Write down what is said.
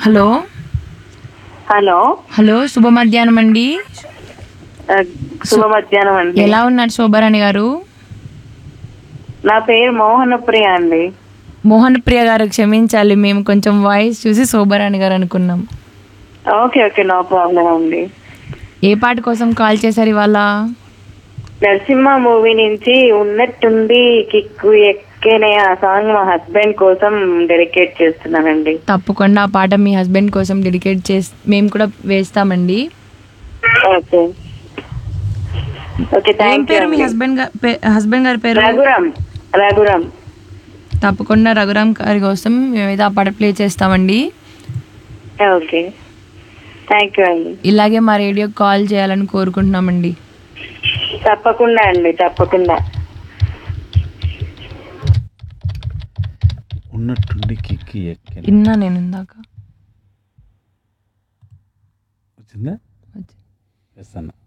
hello hello hello శుభ మధ్యాహ్నం అండి ఆ, శుభ మధ్యాహ్నం అండి ఎలా ఉన్నారు శోభారాణి గారు నా పేరు మోహన ప్రియ అండి మోహన్ ప్రియ గారు క్షమించాలి మేము కొంచెం వాయిస్ చూసి శోభారాణి గారు అనుకున్నాం ఓకే ఓకే నో ప్రాబ్లం అండి ఏ పాట కోసం కాల్ చేశారు ఇవాళ నరసింహ మూవీ నుంచి ఉన్నట్టుంది కిక్కు ఎక్కేనే ఆ సాంగ్ మా హస్బెండ్ కోసం డెడికేట్ చేస్తున్నానండి తప్పకుండా ఆ పాట మీ హస్బెండ్ కోసం డెడికేట్ చేసి మేము కూడా వేస్తామండి ఓకే ఓకే ఏం థ్యాంక్ యూ పేరు మీ హస్బెండ్ గారి పే- హస్బెండ్ గారి పేరు రఘురామ్ రఘురామ్ తప్పకుండా రఘురామ్ గారి కోసం మేమైతే ఆ పాట ప్లే చేస్తామండి ఓకే థ్యాంక్ యూ అండి ఇలాగే మా రేడియో కాల్ చేయాలని కోరుకుంటున్నామండి తప్పకుండా అండి తప్పకుండా ఉన్నట్టుండి కిక్కి ఎక్కి విన్నా నేను ఇందాక వచ్చిందా వచ్చి- వేస్తాను